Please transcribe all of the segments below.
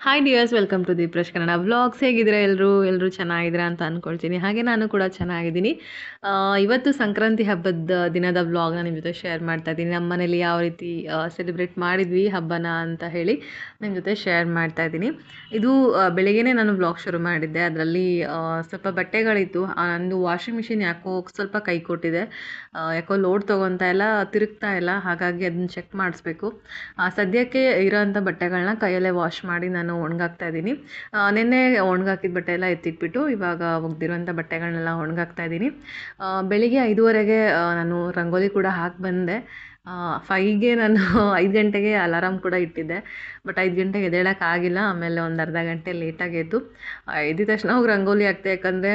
hi dears welcome to Deeprash Kannada vlogs ಹೇಗಿದ್ದೀರಾ ಎಲ್ಲರೂ ಎಲ್ಲರೂ ಚೆನ್ನಾಗಿದ್ದೀರಾ ಅಂತ ಅಂದ್ಕೊಳ್ತೀನಿ ಹಾಗೆ ನಾನು ಕೂಡ ಚೆನ್ನಾಗಿದ್ದೀನಿ ಆ, ಇವತ್ತು ಸಂಕ್ರಾಂತಿ ಹಬ್ಬದ ದಿನದ ವ್ಲಾಗ್ನ ನಿಮ್ಮ ಜೊತೆ ಶೇರ್ ಮಾಡ್ತಾ ಇದ್ದೀನಿ ನಮ್ಮ ಮನೇಲಿ ಯಾವ ರೀತಿ ಸೆಲೆಬ್ರೇಟ್ ಮಾಡಿದ್ವಿ ಹಬ್ಬನ ಅಂತ ಹೇಳಿ ನಿಮ್ಮ ಜೊತೆ ಶೇರ್ ಮಾಡ್ತಾ ಇದ್ದೀನಿ ಇದು ಆ, ಬೆಳಿಗ್ಗೆನೇ ನಾನು ವ್ಲಾಗ್ ಶುರು ಮಾಡಿದ್ದೆ ಅದರಲ್ಲಿ ಸ್ವಲ್ಪ ಬಟ್ಟೆಗಳಿತ್ತು ಆ, ನಂದು ವಾಷಿಂಗ್ ಮಿಷಿನ್ ಯಾಕೋ ಸ್ವಲ್ಪ ಕೈ ಕೊಟ್ಟಿದೆ ಆ, ಯಾಕೋ ಲೋಡ್ ತೊಗೊತಾ ಇಲ್ಲ ತಿರುಗ್ತಾ ಇಲ್ಲ ಹಾಗಾಗಿ ಅದನ್ನ ಚೆಕ್ ಮಾಡಿಸ್ಬೇಕು ಆ, ಸದ್ಯಕ್ಕೆ ಇರೋಂಥ ಬಟ್ಟೆಗಳನ್ನ ಕೈಯಲ್ಲೇ ವಾಶ್ ಮಾಡಿ ನಾನು ಒಣಗಾಕ್ತಾ ಇದ್ದೀನಿ ಆ, ನಿನ್ನೆ ಒಣಗಾಕಿದ ಬಟ್ಟೆ ಎಲ್ಲ ಎತ್ತಿಟ್ಬಿಟ್ಟು ಇವಾಗ ಒಗ್ದಿರೋಂಥ ಬಟ್ಟೆಗಳನ್ನೆಲ್ಲ ಒಣಗಾಕ್ತಾ ಇದ್ದೀನಿ ಆ, ಬೆಳಿಗ್ಗೆ ಐದುವರೆಗೆ ಆ, ನಾನು ರಂಗೋಲಿ ಕೂಡ ಹಾಕಿ ಬಂದೆ ಫೈವ್ಗೆ ನಾನು ಐದು ಗಂಟೆಗೆ ಅಲಾರಾಮ್ ಕೂಡ ಇಟ್ಟಿದ್ದೆ ಬಟ್ ಐದು ಗಂಟೆಗೆ ಎದ್ದೇಳಕ್ಕೆ ಆಗಿಲ್ಲ ಆಮೇಲೆ ಒಂದು ಅರ್ಧ ಗಂಟೆ ಲೇಟಾಗಿ ಎದ್ದು ಆ, ಎದ್ದಿದ ತಕ್ಷಣ ಹೋಗಿ ರಂಗೋಲಿ ಹಾಕ್ತೆ ಯಾಕಂದರೆ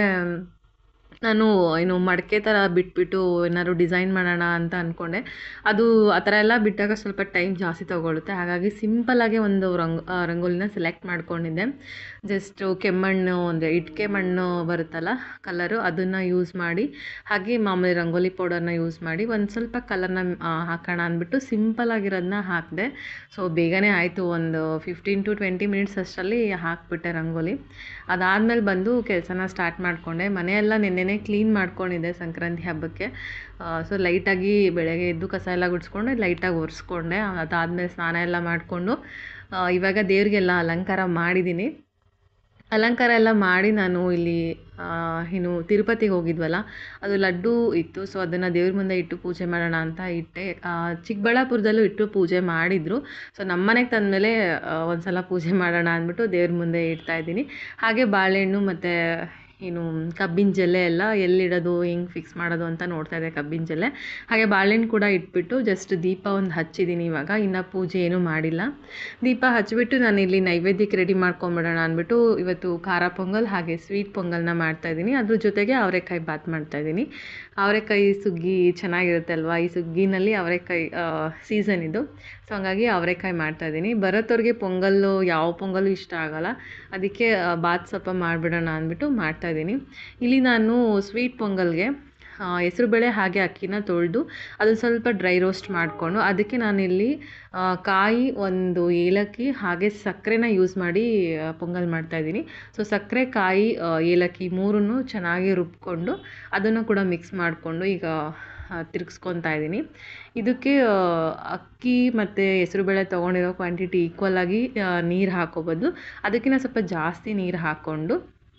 ನಾನು ಏನು ಮಡಕೆ ಥರ ಬಿಟ್ಬಿಟ್ಟು ಏನಾದ್ರು ಡಿಸೈನ್ ಮಾಡೋಣ ಅಂತ ಅಂದ್ಕೊಂಡೆ ಅದು ಆ ಥರ ಎಲ್ಲ ಬಿಟ್ಟಾಗ ಸ್ವಲ್ಪ ಟೈಮ್ ಜಾಸ್ತಿ ತೊಗೊಳುತ್ತೆ ಹಾಗಾಗಿ ಸಿಂಪಲ್ಲಾಗೆ ಒಂದು ರಂಗ್ ಆ, ರಂಗೋಲಿನ ಸೆಲೆಕ್ಟ್ ಮಾಡ್ಕೊಂಡಿದ್ದೆ ಜಸ್ಟು ಕೆಮ್ಮಣ್ಣು ಒಂದು ಇಟ್ಕೆ ಮಣ್ಣು ಬರುತ್ತಲ್ಲ ಕಲರು ಅದನ್ನು ಯೂಸ್ ಮಾಡಿ ಹಾಗೆ ಮಾಮೂಲಿ ರಂಗೋಲಿ ಪೌಡರ್ನ ಯೂಸ್ ಮಾಡಿ ಒಂದು ಸ್ವಲ್ಪ ಕಲರ್ನ ಹಾಕೋಣ ಅಂದ್ಬಿಟ್ಟು ಸಿಂಪಲ್ಲಾಗಿರೋದನ್ನ ಹಾಕಿದೆ ಸೊ ಬೇಗನೆ ಆಯಿತು ಒಂದು ಫಿಫ್ಟೀನ್ ಟು ಟ್ವೆಂಟಿ ಮಿನಿಟ್ಸ್ ಅಷ್ಟರಲ್ಲಿ ಹಾಕ್ಬಿಟ್ಟೆ ರಂಗೋಲಿ ಅದಾದಮೇಲೆ ಬಂದು ಕೆಲಸನ ಸ್ಟಾರ್ಟ್ ಮಾಡಿಕೊಂಡೆ ಮನೆಯೆಲ್ಲ ನಿನ್ನೆನೇ ಕ್ಲೀನ್ ಮಾಡ್ಕೊಂಡಿದ್ದೆ ಸಂಕ್ರಾಂತಿ ಹಬ್ಬಕ್ಕೆ ಸೊ ಲೈಟಾಗಿ ಬೆಳಗ್ಗೆ ಎದ್ದು ಕಸ ಎಲ್ಲ ಗುಡಿಸ್ಕೊಂಡು ಲೈಟಾಗಿ ಒರೆಸ್ಕೊಂಡೆ ಅದಾದಮೇಲೆ ಸ್ನಾನ ಎಲ್ಲ ಮಾಡಿಕೊಂಡು ಇವಾಗ ದೇವ್ರಿಗೆಲ್ಲ ಅಲಂಕಾರ ಮಾಡಿದ್ದೀನಿ ಅಲಂಕಾರ ಎಲ್ಲ ಮಾಡಿ ನಾನು ಇಲ್ಲಿ ಆ, ಏನು ತಿರುಪತಿಗೆ ಹೋಗಿದ್ವಲ್ಲ ಅದು ಲಡ್ಡು ಇತ್ತು ಸೊ ಅದನ್ನು ದೇವ್ರ ಮುಂದೆ ಇಟ್ಟು ಪೂಜೆ ಮಾಡೋಣ ಅಂತ ಇಟ್ಟೆ ಆ, ಚಿಕ್ಕಬಳ್ಳಾಪುರದಲ್ಲೂ ಇಟ್ಟು ಪೂಜೆ ಮಾಡಿದರು ಸೊ ನಮ್ಮ ಮನೆಗೆ ತಂದಮೇಲೆ ಒಂದು ಸಲ ಪೂಜೆ ಮಾಡೋಣ ಅಂದ್ಬಿಟ್ಟು ದೇವ್ರ ಮುಂದೆ ಇಡ್ತಾ ಇದ್ದೀನಿ ಹಾಗೆ ಬಾಳೆಹಣ್ಣು ಮತ್ತು ಏನು ಕಬ್ಬಿನ ಜಲ್ಲೆ ಎಲ್ಲ ಎಲ್ಲಿಡೋದು ಹೆಂಗೆ ಫಿಕ್ಸ್ ಮಾಡೋದು ಅಂತ ನೋಡ್ತಾ ಇದ್ದೆ ಕಬ್ಬಿನ ಜಲ್ಲೆ ಹಾಗೆ ಬಾಳೆಹಣ್ಣು ಕೂಡ ಇಟ್ಬಿಟ್ಟು ಜಸ್ಟ್ ದೀಪ ಒಂದು ಹಚ್ಚಿದ್ದೀನಿ ಇವಾಗ ಇನ್ನು ಪೂಜೆ ಏನೂ ಮಾಡಿಲ್ಲ ದೀಪ ಹಚ್ಚಿಬಿಟ್ಟು ನಾನು ಇಲ್ಲಿ ನೈವೇದ್ಯಕ್ಕೆ ರೆಡಿ ಮಾಡ್ಕೊಂಬಿಡೋಣ ಅಂದ್ಬಿಟ್ಟು ಇವತ್ತು ಖಾರ ಪೊಂಗಲ್ ಹಾಗೆ ಸ್ವೀಟ್ ಪೊಂಗಲ್ನ ಮಾಡ್ತಾಯಿದ್ದೀನಿ ಅದ್ರ ಜೊತೆಗೆ ಅವರೆಕಾಯಿ ಬಾತ್ ಮಾಡ್ತಾಯಿದ್ದೀನಿ ಅವರೆಕಾಯಿ ಸುಗ್ಗಿ ಚೆನ್ನಾಗಿರುತ್ತೆ ಅಲ್ವಾ ಈ ಸುಗ್ಗಿನಲ್ಲಿ ಅವರೆಕಾಯಿ ಸೀಸನ್ ಇದು ಸೊ ಹಂಗಾಗಿ ಅವರೆಕಾಯಿ ಮಾಡ್ತಾಯಿದ್ದೀನಿ ಬರೋತ್ತವ್ರಿಗೆ ಪೊಂಗಲ್ಲು ಯಾವ ಪೊಂಗಲ್ಲು ಇಷ್ಟ ಆಗಲ್ಲ ಅದಕ್ಕೆ ಆ, ಬಾತ್ ಸ್ವಲ್ಪ ಮಾಡಿಬಿಡೋಣ ಅಂದ್ಬಿಟ್ಟು ಮಾಡ್ತಾಯಿದ್ದೀನಿ ಇಲ್ಲಿ ನಾನು ಸ್ವೀಟ್ ಪೊಂಗಲ್ಗೆ ಹೆಸರುಬೇಳೆ ಹಾಗೆ ಅಕ್ಕಿನ ತೊಳೆದು ಅದನ್ನು ಸ್ವಲ್ಪ ಡ್ರೈ ರೋಸ್ಟ್ ಮಾಡಿಕೊಂಡು ಅದಕ್ಕೆ ನಾನಿಲ್ಲಿ ಆ, ಕಾಯಿ ಒಂದು ಏಲಕ್ಕಿ ಹಾಗೆ ಸಕ್ಕರೆನ ಯೂಸ್ ಮಾಡಿ ಆ, ಪೊಂಗಲ್ ಮಾಡ್ತಾಯಿದ್ದೀನಿ ಸೊ ಸಕ್ಕರೆ ಕಾಯಿ ಆ, ಏಲಕ್ಕಿ ಮೂರನ್ನು ಚೆನ್ನಾಗಿ ರುಬ್ಕೊಂಡು ಅದನ್ನು ಕೂಡ ಮಿಕ್ಸ್ ಮಾಡಿಕೊಂಡು ಈಗ ತಿರುಗಿಸ್ಕೊತಾ ಇದ್ದೀನಿ ಇದಕ್ಕೆ ಆ, ಅಕ್ಕಿ ಮತ್ತು ಹೆಸರುಬೇಳೆ ತೊಗೊಂಡಿರೋ ಕ್ವಾಂಟಿಟಿ ಈಕ್ವಲಾಗಿ ನೀರು ಹಾಕೋಬೋದು ಅದಕ್ಕಿಂತ ಸ್ವಲ್ಪ ಜಾಸ್ತಿ ನೀರು ಹಾಕ್ಕೊಂಡು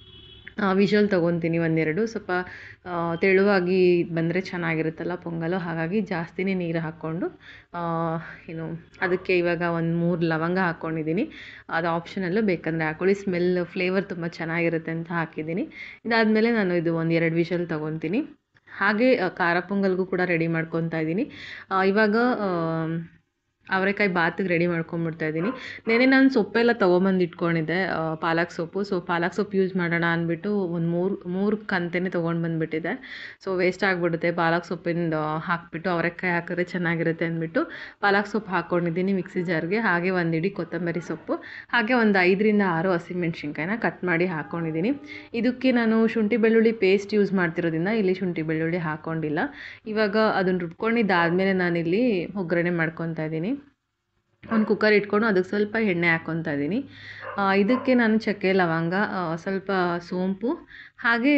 ವಿಷಲ್ ತೊಗೊತೀನಿ ಒಂದೆರಡು ಸ್ವಲ್ಪ ಆ, ತೆಳುವಾಗಿ ಬಂದರೆ ಚೆನ್ನಾಗಿರುತ್ತಲ್ಲ ಪೊಂಗಲು ಹಾಗಾಗಿ ಜಾಸ್ತಿನೇ ನೀರು ಹಾಕ್ಕೊಂಡು ಆ, ಏನು ಅದಕ್ಕೆ ಇವಾಗ ಒಂದು ಮೂರು ಲವಂಗ ಹಾಕ್ಕೊಂಡಿದ್ದೀನಿ ಅದು ಆಪ್ಷನಲ್ಲು ಬೇಕಂದರೆ ಹಾಕೊಳ್ಳಿ ಸ್ಮೆಲ್ ಫ್ಲೇವರ್ ತುಂಬ ಚೆನ್ನಾಗಿರುತ್ತೆ ಅಂತ ಹಾಕಿದ್ದೀನಿ ಇದಾದಮೇಲೆ ನಾನು ಇದು ಒಂದು ಎರಡು ವಿಷಲ್ ತೊಗೊತೀನಿ ಹಾಗೆ ಆ, ಖಾರ ಪೊಂಗಲ್ಗೂ ಕೂಡ ರೆಡಿ ಮಾಡ್ಕೊತಾ ಇದ್ದೀನಿ ಆ, ಇವಾಗ ಆ, ಅವರೆಕಾಯಿ ಬಾತಿಗೆ ರೆಡಿ ಮಾಡ್ಕೊಂಬಿಡ್ತಾ ಇದ್ದೀನಿ ನೆನೆ ನಾನು ಸೊಪ್ಪೆಲ್ಲ ತೊಗೊಂಬಂದು ಇಟ್ಕೊಂಡಿದ್ದೆ ಆ, ಪಾಲಕ್ ಸೊಪ್ಪು ಸೊ ಪಾಲಕ್ ಸೊಪ್ಪು ಯೂಸ್ ಮಾಡೋಣ ಅಂದ್ಬಿಟ್ಟು ಒಂದು ಮೂರು ಮೂರು ಕಂತೆನೇ ತೊಗೊಂಡು ಬಂದುಬಿಟ್ಟಿದ್ದೆ ಸೊ ವೇಸ್ಟ್ ಆಗಿಬಿಡುತ್ತೆ ಪಾಲಕ್ ಸೊಪ್ಪಿಂದ ಹಾಕಿಬಿಟ್ಟು ಅವರೆಕಾಯಿ ಹಾಕಿದ್ರೆ ಚೆನ್ನಾಗಿರುತ್ತೆ ಅಂದ್ಬಿಟ್ಟು ಪಾಲಕ್ ಸೊಪ್ಪು ಹಾಕ್ಕೊಂಡಿದ್ದೀನಿ ಮಿಕ್ಸಿ ಜಾರ್ಗೆ ಹಾಗೆ ಒಂದು ಇಡೀ ಕೊತ್ತಂಬರಿ ಸೊಪ್ಪು ಹಾಗೆ ಒಂದು ಐದರಿಂದ ಆರು ಹಸಿಮೆಣ್ಸಿನ್ಕಾಯಿನ ಕಟ್ ಮಾಡಿ ಹಾಕ್ಕೊಂಡಿದ್ದೀನಿ ಇದಕ್ಕೆ ನಾನು ಶುಂಠಿ ಬೆಳ್ಳುಳ್ಳಿ ಪೇಸ್ಟ್ ಯೂಸ್ ಮಾಡ್ತಿರೋದ್ರಿಂದ ಇಲ್ಲಿ ಶುಂಠಿ ಬೆಳ್ಳುಳ್ಳಿ ಹಾಕ್ಕೊಂಡಿಲ್ಲ ಇವಾಗ ಅದನ್ನು ರುಬ್ಕೊಂಡಿದ್ದಾದಮೇಲೆ ನಾನಿಲ್ಲಿ ಒಗ್ಗರಣೆ ಮಾಡ್ಕೊತಾ ಇದ್ದೀನಿ ಒಂದು ಕುಕ್ಕರ್ ಇಟ್ಕೊಂಡು ಅದಕ್ಕೆ ಸ್ವಲ್ಪ ಎಣ್ಣೆ ಹಾಕ್ಕೊತಾ ಇದ್ದೀನಿ ಆ, ಇದಕ್ಕೆ ನಾನು ಚಕ್ಕೆ ಲವಂಗ ಆ, ಸ್ವಲ್ಪ ಸೋಂಪು ಹಾಗೆ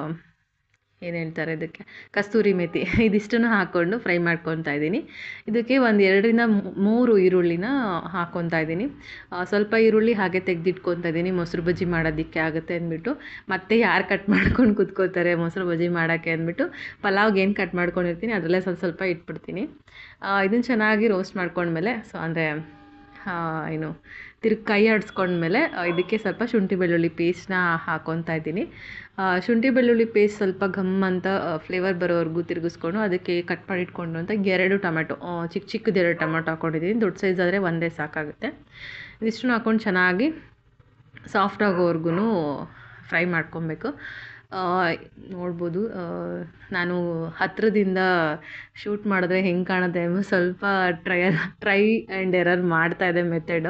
ಏನು ಹೇಳ್ತಾರೆ ಇದಕ್ಕೆ ಕಸ್ತೂರಿ ಮೇಥಿ ಇದಿಷ್ಟನ್ನು ಹಾಕ್ಕೊಂಡು ಫ್ರೈ ಮಾಡ್ಕೊತಾ ಇದ್ದೀನಿ ಇದಕ್ಕೆ ಒಂದು ಎರಡರಿಂದ ಮೂ- ಮೂರು ಈರುಳ್ಳಿನ ಹಾಕ್ಕೊತಾ ಇದ್ದೀನಿ ಆ, ಸ್ವಲ್ಪ ಈರುಳ್ಳಿ ಹಾಗೆ ತೆಗೆದಿಟ್ಕೊತಾ ಇದ್ದೀನಿ ಮೊಸರು ಬಜ್ಜಿ ಮಾಡೋದಕ್ಕೆ ಆಗುತ್ತೆ ಅಂದ್ಬಿಟ್ಟು ಮತ್ತೆ ಯಾರು ಕಟ್ ಮಾಡ್ಕೊಂಡು ಕುತ್ಕೋತಾರೆ ಮೊಸರು ಬಜ್ಜಿ ಮಾಡೋಕ್ಕೆ ಅಂದ್ಬಿಟ್ಟು ಪಲಾವ್ಗೆ ಏನು ಕಟ್ ಮಾಡ್ಕೊಂಡಿರ್ತೀನಿ ಅದರಲ್ಲೇ ಸ್ವಲ್ಪ ಸ್ವಲ್ಪ ಇಟ್ಬಿಡ್ತೀನಿ ಇದನ್ನು ಚೆನ್ನಾಗಿ ರೋಸ್ಟ್ ಮಾಡ್ಕೊಂಡ್ಮೇಲೆ ಸೊ ಅಂದರೆ ಏನು ತಿರ್ಗಿ ಕೈ ಆಡಿಸ್ಕೊಂಡ್ಮೇಲೆ ಇದಕ್ಕೆ ಸ್ವಲ್ಪ ಶುಂಠಿ ಬೆಳ್ಳುಳ್ಳಿ ಪೇಸ್ಟ್ನ ಹಾಕ್ಕೊತಾ ಇದ್ದೀನಿ ಆ, ಶುಂಠಿ ಬೆಳ್ಳುಳ್ಳಿ ಪೇಸ್ಟ್ ಸ್ವಲ್ಪ ಘಮ್ ಅಂತ ಫ್ಲೇವರ್ ಬರೋವರೆಗೂ ತಿರುಗಿಸ್ಕೊಂಡು ಅದಕ್ಕೆ ಕಟ್ ಮಾಡಿ ಇಟ್ಕೊಂಡು ಅಂತ ಎರಡು ಟೊಮೆಟೊ ಆ, ಚಿಕ್ಕ ಚಿಕ್ಕದು ಎರಡು ಟೊಮೆಟೊ ಹಾಕ್ಕೊಂಡಿದ್ದೀನಿ ದೊಡ್ಡ ಸೈಜ್ ಆದರೆ ಒಂದೇ ಸಾಕಾಗುತ್ತೆ ಇದಿಷ್ಟನ್ನು ಹಾಕ್ಕೊಂಡು ಚೆನ್ನಾಗಿ ಸಾಫ್ಟ್ ಆಗೋವರೆಗೂ ಫ್ರೈ ಮಾಡ್ಕೊಬೇಕು ಆ, ನೋಡ್ಬೋದು ಆ, ನಾನು ಹತ್ತಿರದಿಂದ ಶೂಟ್ ಮಾಡಿದ್ರೆ ಹೆಂಗೆ ಕಾಣುತ್ತೆ ಎಂಬ ಸ್ವಲ್ಪ ಟ್ರಯಲ್ ಟ್ರೈ ಆ್ಯಂಡ್ ಎರರ್ ಮಾಡ್ತಾ ಇದೆ ಮೆಥಡು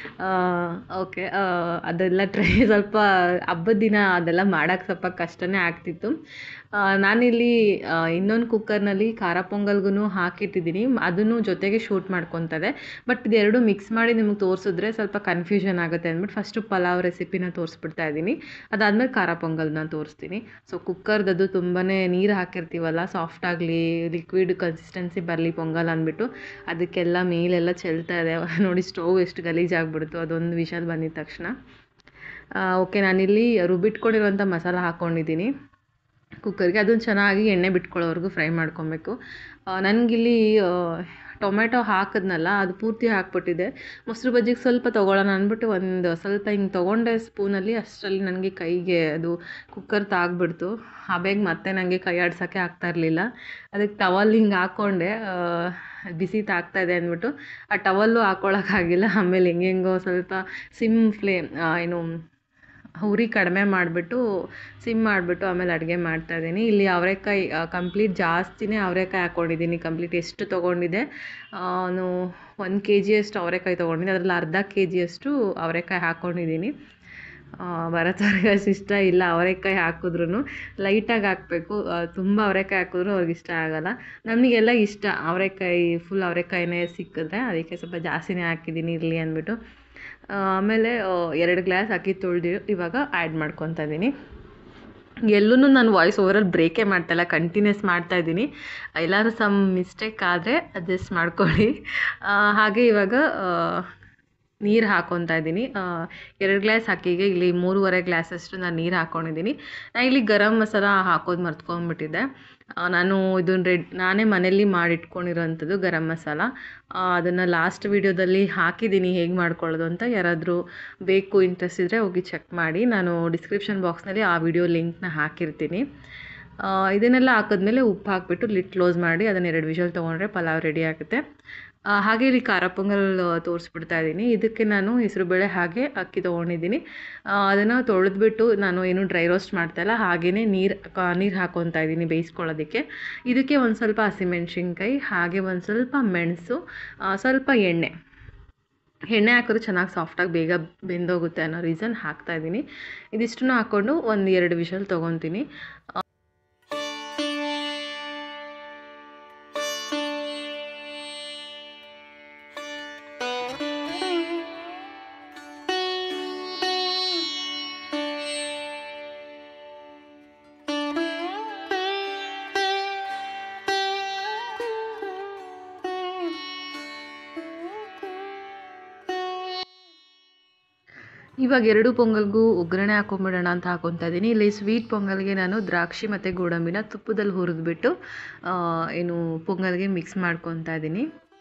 ಓಕೆ ಅದೆಲ್ಲ ಟ್ರೈ ಸ್ವಲ್ಪ ಹಬ್ಬದ ದಿನ ಅದೆಲ್ಲ ಮಾಡೋಕ್ಕೆ ಸ್ವಲ್ಪ ಕಷ್ಟನೇ ಆಗ್ತಿತ್ತು ಆ, ನಾನಿಲ್ಲಿ ಇನ್ನೊಂದು ಕುಕ್ಕರ್ನಲ್ಲಿ ಖಾರ ಪೊಂಗಲ್ಗೂ ಹಾಕಿಟ್ಟಿದ್ದೀನಿ ಅದನ್ನು ಜೊತೆಗೆ ಶೂಟ್ ಮಾಡ್ಕೊತದೆ ಬಟ್ ಇದೆರಡು ಮಿಕ್ಸ್ ಮಾಡಿ ನಿಮಗೆ ತೋರಿಸಿದ್ರೆ ಸ್ವಲ್ಪ ಕನ್ಫ್ಯೂಷನ್ ಆಗುತ್ತೆ ಅಂದ್ಬಿಟ್ಟು ಫಸ್ಟು ಪಲಾವ್ ರೆಸಿಪಿನ ತೋರಿಸ್ಬಿಡ್ತಾ ಇದ್ದೀನಿ ಅದಾದಮೇಲೆ ಖಾರ ಪೊಂಗಲ್ನ ತೋರಿಸ್ತೀನಿ ಸೊ ಕುಕ್ಕರ್ದದು ತುಂಬಾ ನೀರು ಹಾಕಿರ್ತೀವಲ್ಲ ಸಾಫ್ಟ್ ಆಗಲಿ ಲಿಕ್ವಿಡ್ ಕನ್ಸಿಸ್ಟೆನ್ಸಿ ಬರಲಿ ಪೊಂಗಲ್ ಅಂದ್ಬಿಟ್ಟು ಅದಕ್ಕೆಲ್ಲ ಮೇಲೆಲ್ಲ ಚೆಲ್ತಾ ಇದೆ ನೋಡಿ ಸ್ಟೋವ್ ಎಷ್ಟು ಗಲೀಜಾಗ್ಬಿಡ್ತು ಅದೊಂದು ವಿಷಲ್ ಬಂದಿದ ತಕ್ಷಣ ಓಕೆ ನಾನಿಲ್ಲಿ ರುಬ್ಬಿಟ್ಕೊಂಡಿರುವಂಥ ಮಸಾಲ ಹಾಕ್ಕೊಂಡಿದ್ದೀನಿ ಕುಕ್ಕರ್ಗೆ ಅದನ್ನು ಚೆನ್ನಾಗಿ ಎಣ್ಣೆ ಬಿಟ್ಕೊಳ್ಳೋವರೆಗೂ ಫ್ರೈ ಮಾಡ್ಕೊಬೇಕು ನನಗಿಲ್ಲಿ ಟೊಮೆಟೊ ಹಾಕಿದ್ನಲ್ಲ ಅದು ಪೂರ್ತಿ ಹಾಕ್ಬಿಟ್ಟಿದೆ ಮೊಸರು ಬಜ್ಜಿಗೆ ಸ್ವಲ್ಪ ತೊಗೊಳ್ಳೋಣ ಅಂದ್ಬಿಟ್ಟು ಒಂದು ಸ್ವಲ್ಪ ಹಿಂಗೆ ತೊಗೊಂಡೆ ಸ್ಪೂನಲ್ಲಿ ಅಷ್ಟರಲ್ಲಿ ನನಗೆ ಕೈಗೆ ಅದು ಕುಕ್ಕರ್ ತಾಗ್ಬಿಡ್ತು ಆಬೇಗ ಮತ್ತೆ ನನಗೆ ಕೈ ಆಡ್ಸೋಕ್ಕೆ ಆಗ್ತಾ ಇರಲಿಲ್ಲ ಅದಕ್ಕೆ ಟವಲ್ ಹಿಂಗೆ ಹಾಕ್ಕೊಂಡೆ ಆ, ಬಿಸಿ ತಾಗ್ತಾ ಇದೆ ಅಂದ್ಬಿಟ್ಟು ಆ ಟವಲ್ಲು ಹಾಕ್ಕೊಳಕ್ಕಾಗಿಲ್ಲ ಆಮೇಲೆ ಹೆಂಗೆಂಗೋ ಸ್ವಲ್ಪ ಸಿಮ್ ಫ್ಲೇಮ್ ಏನು ಉರಿ ಕಡಿಮೆ ಮಾಡಿಬಿಟ್ಟು ಸಿಮ್ ಮಾಡಿಬಿಟ್ಟು ಆಮೇಲೆ ಅಡುಗೆ ಮಾಡ್ತಾಯಿದ್ದೀನಿ ಇಲ್ಲಿ ಅವರೆಕಾಯಿ ಕಂಪ್ಲೀಟ್ ಜಾಸ್ತಿನೇ ಅವರೆಕಾಯಿ ಹಾಕ್ಕೊಂಡಿದ್ದೀನಿ ಕಂಪ್ಲೀಟ್ ಎಷ್ಟು ತೊಗೊಂಡಿದ್ದೆ ನಾನು ಒಂದು ಕೆ ಜಿಯಷ್ಟು ಅವರೆಕಾಯಿ ತೊಗೊಂಡಿದ್ದೆ ಅದರಲ್ಲಿ ಅರ್ಧ ಕೆ ಜಿಯಷ್ಟು ಅವರೆಕಾಯಿ ಹಾಕ್ಕೊಂಡಿದ್ದೀನಿ ಭರತವ್ರಿಗೆ ಅಷ್ಟು ಇಷ್ಟ ಇಲ್ಲ ಅವರೆಕಾಯಿ ಹಾಕಿದ್ರೂ ಲೈಟಾಗಿ ಹಾಕಬೇಕು ತುಂಬ ಅವರೆಕಾಯಿ ಹಾಕಿದ್ರು ಅವ್ರಿಗೆ ಇಷ್ಟ ಆಗೋಲ್ಲ ನಮಗೆಲ್ಲ ಇಷ್ಟ ಅವರೆಕಾಯಿ ಫುಲ್ ಅವರೆಕಾಯಿನೇ ಸಿಕ್ಕಿದ್ರೆ ಅದಕ್ಕೆ ಸ್ವಲ್ಪ ಜಾಸ್ತಿನೇ ಹಾಕಿದ್ದೀನಿ ಇರಲಿ ಅಂದ್ಬಿಟ್ಟು ಆ, ಆಮೇಲೆ ಎರಡು ಗ್ಲಾಸ್ ಅಕ್ಕಿ ತೊಳೆದು ಇವಾಗ ಆ್ಯಡ್ ಮಾಡ್ಕೊತಾ ಇದ್ದೀನಿ ಎಲ್ಲೂ ನಾನು ವಾಯ್ಸ್ ಓವರಲ್ಲಿ ಬ್ರೇಕೇ ಮಾಡ್ತಾಯಿಲ್ಲ ಕಂಟಿನ್ಯೂಸ್ ಮಾಡ್ತಾ ಇದ್ದೀನಿ ಎಲ್ಲರೂ ಸಮ್ ಮಿಸ್ಟೇಕ್ ಆದರೆ ಅಡ್ಜಸ್ಟ್ ಮಾಡ್ಕೊಳ್ಳಿ ಆ, ಹಾಗೆ ಇವಾಗ ನೀರು ಹಾಕ್ಕೊತಾ ಇದ್ದೀನಿ ಎರಡು ಗ್ಲಾಸ್ ಅಕ್ಕಿಗೆ ಇಲ್ಲಿ ಮೂರುವರೆ ಗ್ಲಾಸಷ್ಟು ನಾನು ನೀರು ಹಾಕ್ಕೊಂಡಿದ್ದೀನಿ ನಾನು ಇಲ್ಲಿ ಗರಂ ಮಸಾಲ ಹಾಕೋದು ಮರ್ತ್ಕೊಂಡ್ಬಿಟ್ಟಿದ್ದೆ ಆ, ನಾನು ಇದನ್ನ ರೆಡ್ ನಾನೇ ಮನೇಲಿ ಮಾಡಿಟ್ಕೊಂಡಿರೋವಂಥದ್ದು ಗರಂ ಮಸಾಲ ಅದನ್ನು ಲಾಸ್ಟ್ ವೀಡಿಯೋದಲ್ಲಿ ಹಾಕಿದ್ದೀನಿ ಹೇಗೆ ಮಾಡ್ಕೊಳ್ಳೋದು ಅಂತ ಯಾರಾದರೂ ಬೇಕು ಇಂಟ್ರೆಸ್ಟ್ ಇದ್ದರೆ ಹೋಗಿ ಚೆಕ್ ಮಾಡಿ ನಾನು ಡಿಸ್ಕ್ರಿಪ್ಷನ್ ಬಾಕ್ಸ್ನಲ್ಲಿ ಆ ವಿಡಿಯೋ ಲಿಂಕ್ನ ಹಾಕಿರ್ತೀನಿ ಆ, ಇದನ್ನೆಲ್ಲ ಹಾಕಿದ್ಮೇಲೆ ಉಪ್ಪು ಹಾಕ್ಬಿಟ್ಟು ಲಿಟ್ ಕ್ಲೋಸ್ ಮಾಡಿ ಅದನ್ನು ಎರಡು ವಿಷಲ್ ತೊಗೊಂಡ್ರೆ ಪಲಾವ್ ರೆಡಿ ಆಗುತ್ತೆ ಆ, ಹಾಗೆ ಇಲ್ಲಿ ಖಾರ ಪೊಂಗಲ್ ತೋರಿಸ್ಬಿಡ್ತಾ ಇದ್ದೀನಿ ಇದಕ್ಕೆ ನಾನು ಹೆಸರುಬೇಳೆ ಹಾಗೆ ಅಕ್ಕಿ ತೊಗೊಂಡಿದ್ದೀನಿ ಅದನ್ನು ತೊಳೆದ್ಬಿಟ್ಟು ನಾನು ಏನು ಡ್ರೈ ರೋಸ್ಟ್ ಮಾಡ್ತಾಯಿಲ್ಲ ಹಾಗೆಯೇ ನೀರು ನೀರು ಹಾಕ್ಕೊತಾ ಇದ್ದೀನಿ ಬೇಯಿಸ್ಕೊಳ್ಳೋದಕ್ಕೆ ಇದಕ್ಕೆ ಒಂದು ಸ್ವಲ್ಪ ಹಸಿಮೆಣ್ಸಿನ್ಕಾಯಿ ಹಾಗೆ ಒಂದು ಸ್ವಲ್ಪ ಮೆಣಸು ಆ, ಸ್ವಲ್ಪ ಎಣ್ಣೆ ಎಣ್ಣೆ ಹಾಕಿದ್ರೆ ಚೆನ್ನಾಗಿ ಸಾಫ್ಟಾಗಿ ಬೇಗ ಬೆಂದೋಗುತ್ತೆ ಅನ್ನೋ ರೀಸನ್ ಹಾಕ್ತಾಯಿದ್ದೀನಿ ಇದಿಷ್ಟನ್ನು ಹಾಕ್ಕೊಂಡು ಒಂದು ಎರಡು ವಿಷಲ್ ತೊಗೊತೀನಿ ಇವಾಗ ಎರಡು ಪೊಂಗಲ್ಗೂ ಒಗ್ಗರಣೆ ಹಾಕೊಂಬಿಡೋಣ ಅಂತ ಹಾಕೊತಾ ಇದ್ದೀನಿ ಇಲ್ಲಿ ಸ್ವೀಟ್ ಪೊಂಗಲ್ಗೆ ನಾನು ದ್ರಾಕ್ಷಿ ಮತ್ತು ಗೋಡಂಬಿನ ತುಪ್ಪದಲ್ಲಿ ಹುರಿದ್ಬಿಟ್ಟು ಆ, ಏನು ಪೊಂಗಲ್ಗೆ ಮಿಕ್ಸ್ ಮಾಡ್ಕೊತಾ ಇದ್ದೀನಿ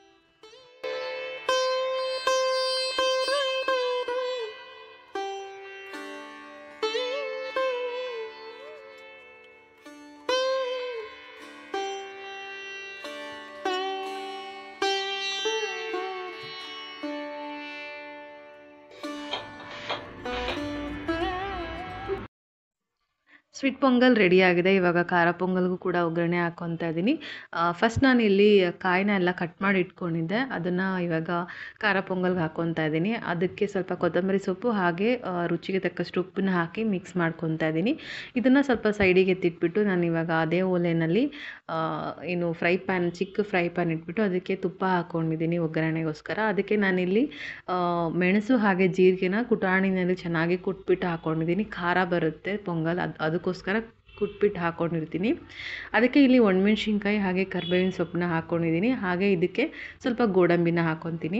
ಸ್ವೀಟ್ ಪೊಂಗಲ್ ರೆಡಿ ಆಗಿದೆ ಇವಾಗ ಖಾರ ಪೊಂಗಲ್ಗೂ ಕೂಡ ಒಗ್ಗರಣೆ ಹಾಕ್ಕೊತಾ ಇದ್ದೀನಿ ಫಸ್ಟ್ ನಾನು ಇಲ್ಲಿ ಕಾಯಿನ ಎಲ್ಲ ಕಟ್ ಮಾಡಿ ಇಟ್ಕೊಂಡಿದ್ದೆ ಅದನ್ನು ಇವಾಗ ಖಾರ ಪೊಂಗಲ್ಗೆ ಹಾಕ್ಕೊತಾ ಇದ್ದೀನಿ ಅದಕ್ಕೆ ಸ್ವಲ್ಪ ಕೊತ್ತಂಬರಿ ಸೊಪ್ಪು ಹಾಗೆ ಆ, ರುಚಿಗೆ ತಕ್ಕಷ್ಟು ಉಪ್ಪನ್ನ ಹಾಕಿ ಮಿಕ್ಸ್ ಮಾಡ್ಕೊತಾ ಇದ್ದೀನಿ ಇದನ್ನು ಸ್ವಲ್ಪ ಸೈಡಿಗೆ ಎತ್ತಿಟ್ಬಿಟ್ಟು ನಾನು ಇವಾಗ ಅದೇ ಒಲೆಯಲ್ಲಿ ಆ, ಏನು ಫ್ರೈ ಪ್ಯಾನ್ ಚಿಕ್ಕ ಫ್ರೈ ಪ್ಯಾನ್ ಇಟ್ಬಿಟ್ಟು ಅದಕ್ಕೆ ತುಪ್ಪ ಹಾಕ್ಕೊಂಡಿದ್ದೀನಿ ಒಗ್ಗರಣೆಗೋಸ್ಕರ ಅದಕ್ಕೆ ನಾನಿಲ್ಲಿ ಆ, ಮೆಣಸು ಹಾಗೆ ಜೀರಿಗೆನ ಕುಟಾಣಿನಲ್ಲಿ ಚೆನ್ನಾಗಿ ಕುಟ್ಬಿಟ್ಟು ಹಾಕ್ಕೊಂಡಿದ್ದೀನಿ ಖಾರ ಬರುತ್ತೆ ಪೊಂಗಲ್ ಅದು ಅದಕ್ಕೋಸ್ಕರ ಕುಟ್ಬಿಟ್ಟು ಹಾಕ್ಕೊಂಡಿರ್ತೀನಿ ಅದಕ್ಕೆ ಇಲ್ಲಿ ಒಣಮೆಣ್ಸಿನ್ಕಾಯಿ ಹಾಗೆ ಕರ್ಬೇವಿನ ಸೊಪ್ಪನ್ನ ಹಾಕ್ಕೊಂಡಿದ್ದೀನಿ ಹಾಗೆ ಇದಕ್ಕೆ ಸ್ವಲ್ಪ ಗೋಡಂಬಿನ ಹಾಕ್ಕೊತೀನಿ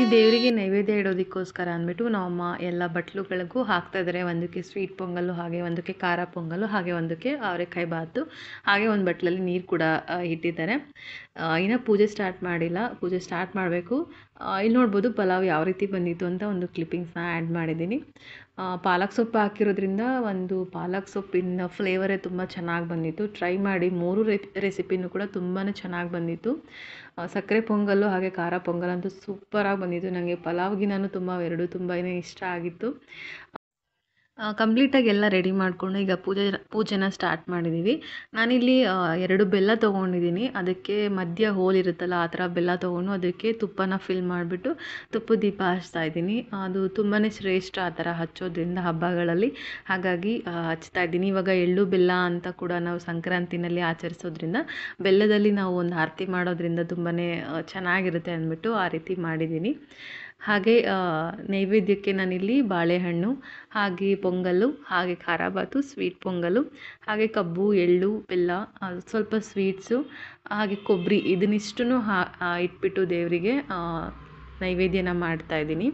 ದೇವರಿಗೆ ನೈವೇದ್ಯ ಇಡೋದಕ್ಕೋಸ್ಕರ ಅಂದ್ಬಿಟ್ಟು ನಮ್ಮಮ್ಮ ಎಲ್ಲ ಬಟ್ಲುಗಳಿಗೂ ಹಾಕ್ತಾಯಿದ್ದಾರೆ ಒಂದಕ್ಕೆ ಸ್ವೀಟ್ ಪೊಂಗಲ್ಲು ಹಾಗೆ ಒಂದಕ್ಕೆ ಖಾರ ಪೊಂಗಲ್ಲು ಹಾಗೆ ಒಂದಕ್ಕೆ ಅವರೆಕಾಯಿ ಬಾತು ಹಾಗೆ ಒಂದು ಬಟ್ಲಲ್ಲಿ ನೀರು ಕೂಡ ಆ, ಇಟ್ಟಿದ್ದಾರೆ ಆ, ಇನ್ನು ಪೂಜೆ ಸ್ಟಾರ್ಟ್ ಮಾಡಿಲ್ಲ ಪೂಜೆ ಸ್ಟಾರ್ಟ್ ಮಾಡಬೇಕು ಇಲ್ಲಿ ನೋಡ್ಬೋದು ಪಲಾವ್ ಯಾವ ರೀತಿ ಬಂದಿತ್ತು ಅಂತ ಒಂದು ಕ್ಲಿಪ್ಪಿಂಗ್ಸ್ನ ಆ್ಯಡ್ ಮಾಡಿದ್ದೀನಿ ಆ, ಪಾಲಕ್ ಸೊಪ್ಪು ಹಾಕಿರೋದ್ರಿಂದ ಒಂದು ಪಾಲಕ್ ಸೊಪ್ಪಿನ ಫ್ಲೇವರೇ ತುಂಬ ಚೆನ್ನಾಗಿ ಬಂದಿತ್ತು ಟ್ರೈ ಮಾಡಿ ಮೂರು ರೆಸಿಪಿನೂ ಕೂಡ ತುಂಬಾ ಚೆನ್ನಾಗಿ ಬಂದಿತ್ತು ಆ, ಸಕ್ಕರೆ ಪೊಂಗಲ್ಲು ಹಾಗೆ ಖಾರ ಪೊಂಗಲ್ ಅಂತೂ ಸೂಪರಾಗಿ ಬಂದಿತ್ತು ನನಗೆ ಪಲಾವ್ಗಿನೂ ತುಂಬ ಎರಡು ತುಂಬಾ ಇಷ್ಟ ಆಗಿತ್ತು ಕಂಪ್ಲೀಟಾಗಿ ಎಲ್ಲ ರೆಡಿ ಮಾಡಿಕೊಂಡು ಈಗ ಪೂಜೆ ಪೂಜೆನ ಸ್ಟಾರ್ಟ್ ಮಾಡಿದ್ದೀವಿ ನಾನಿಲ್ಲಿ ಆ, ಎರಡು ಬೆಲ್ಲ ತೊಗೊಂಡಿದ್ದೀನಿ ಅದಕ್ಕೆ ಮಧ್ಯ ಹೋಲ್ ಇರುತ್ತಲ್ಲ ಆ ಥರ ಬೆಲ್ಲ ತೊಗೊಂಡು ಅದಕ್ಕೆ ತುಪ್ಪನ ಫಿಲ್ ಮಾಡಿಬಿಟ್ಟು ತುಪ್ಪದ ದೀಪ ಹಚ್ತಾ ಇದ್ದೀನಿ ಅದು ತುಂಬಾ ಶ್ರೇಷ್ಠ ಆ ಥರ ಹಚ್ಚೋದ್ರಿಂದ ಹಬ್ಬಗಳಲ್ಲಿ ಹಾಗಾಗಿ ಆ, ಹಚ್ತಾ ಇದ್ದೀನಿ ಇವಾಗ ಎಳ್ಳು ಬೆಲ್ಲ ಅಂತ ಕೂಡ ನಾವು ಸಂಕ್ರಾಂತಿನಲ್ಲಿ ಆಚರಿಸೋದ್ರಿಂದ ಬೆಲ್ಲದಲ್ಲಿ ನಾವು ಒಂದು ಆರತಿ ಮಾಡೋದ್ರಿಂದ ತುಂಬಾ ಚೆನ್ನಾಗಿರುತ್ತೆ ಅಂದ್ಬಿಟ್ಟು ಆ ರೀತಿ ಮಾಡಿದ್ದೀನಿ ಹಾಗೆ ಆ, ನೈವೇದ್ಯಕ್ಕೆ ನಾನಿಲ್ಲಿ ಬಾಳೆಹಣ್ಣು ಹಾಗೆ ಪೊಂಗಲ್ಲು ಹಾಗೆ ಖಾರ ಬಾತು ಸ್ವೀಟ್ ಪೊಂಗಲ್ಲು ಹಾಗೆ ಕಬ್ಬು ಎಳ್ಳು ಬೆಲ್ಲ ಆ, ಸ್ವಲ್ಪ ಸ್ವೀಟ್ಸು ಹಾಗೆ ಕೊಬ್ಬರಿ ಇದನ್ನಿಷ್ಟನ್ನು ಹಾ ಆ, ಇಟ್ಬಿಟ್ಟು ದೇವರಿಗೆ ನೈವೇದ್ಯನ ಮಾಡ್ತಾ ಇದ್ದೀನಿ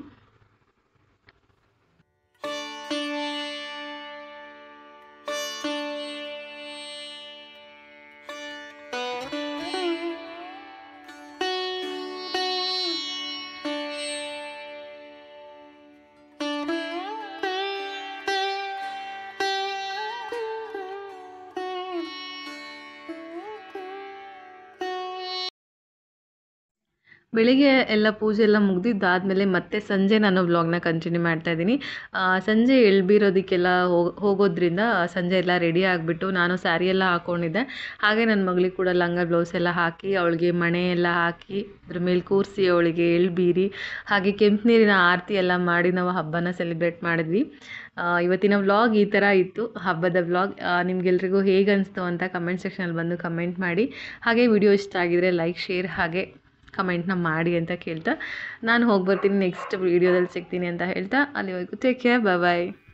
ಬೆಳಿಗ್ಗೆ ಎಲ್ಲ ಪೂಜೆ ಎಲ್ಲ ಮುಗ್ದಿದ್ದಾದಮೇಲೆ ಮತ್ತೆ ಸಂಜೆ ನಾನು ವ್ಲಾಗ್ನ ಕಂಟಿನ್ಯೂ ಮಾಡ್ತಾ ಇದ್ದೀನಿ ಆ, ಸಂಜೆ ಎಳ್ಬೀರೋದಕ್ಕೆಲ್ಲ ಹೋಗ್ ಹೋಗೋದ್ರಿಂದ ಸಂಜೆ ಎಲ್ಲ ರೆಡಿ ಆಗಿಬಿಟ್ಟು ನಾನು ಸ್ಯಾರಿ ಎಲ್ಲ ಹಾಕ್ಕೊಂಡಿದ್ದೆ ಹಾಗೆ ನನ್ನ ಮಗಳಿಗೆ ಕೂಡ ಲಂಗ ಬ್ಲೌಸ್ ಎಲ್ಲ ಹಾಕಿ ಅವಳಿಗೆ ಮಣೆ ಎಲ್ಲ ಹಾಕಿ ಅದ್ರ ಮೇಲೆ ಕೂರಿಸಿ ಅವಳಿಗೆ ಎಳ್ಬೀರಿ ಹಾಗೆ ಕೆಂಪು ನೀರಿನ ಆರತಿ ಎಲ್ಲ ಮಾಡಿ ನಾವು ಹಬ್ಬನ ಸೆಲೆಬ್ರೇಟ್ ಮಾಡಿದ್ವಿ ಆ, ಇವತ್ತಿನ ವ್ಲಾಗ್ ಈ ಥರ ಇತ್ತು ಹಬ್ಬದ ವ್ಲಾಗ್ ನಿಮ್ಗೆಲ್ರಿಗೂ ಹೇಗೆ ಅನಿಸ್ತು ಅಂತ ಕಮೆಂಟ್ ಸೆಕ್ಷನಲ್ಲಿ ಬಂದು ಕಮೆಂಟ್ ಮಾಡಿ ಹಾಗೆ ವಿಡಿಯೋ ಇಷ್ಟ ಆಗಿದರೆ ಲೈಕ್ ಶೇರ್ ಹಾಗೆ ಕಮೆಂಟ್ನ ಮಾಡಿ ಅಂತ ಕೇಳ್ತಾ ನಾನು ಹೋಗಿ ಬರ್ತೀನಿ ನೆಕ್ಸ್ಟ್ ವೀಡಿಯೋದಲ್ಲಿ ಸಿಗ್ತೀನಿ ಅಂತ ಹೇಳ್ತಾ ಅಲ್ಲಿವರೆಗೂ ಟೇಕ್ ಕೇರ್ ಬಾಯ್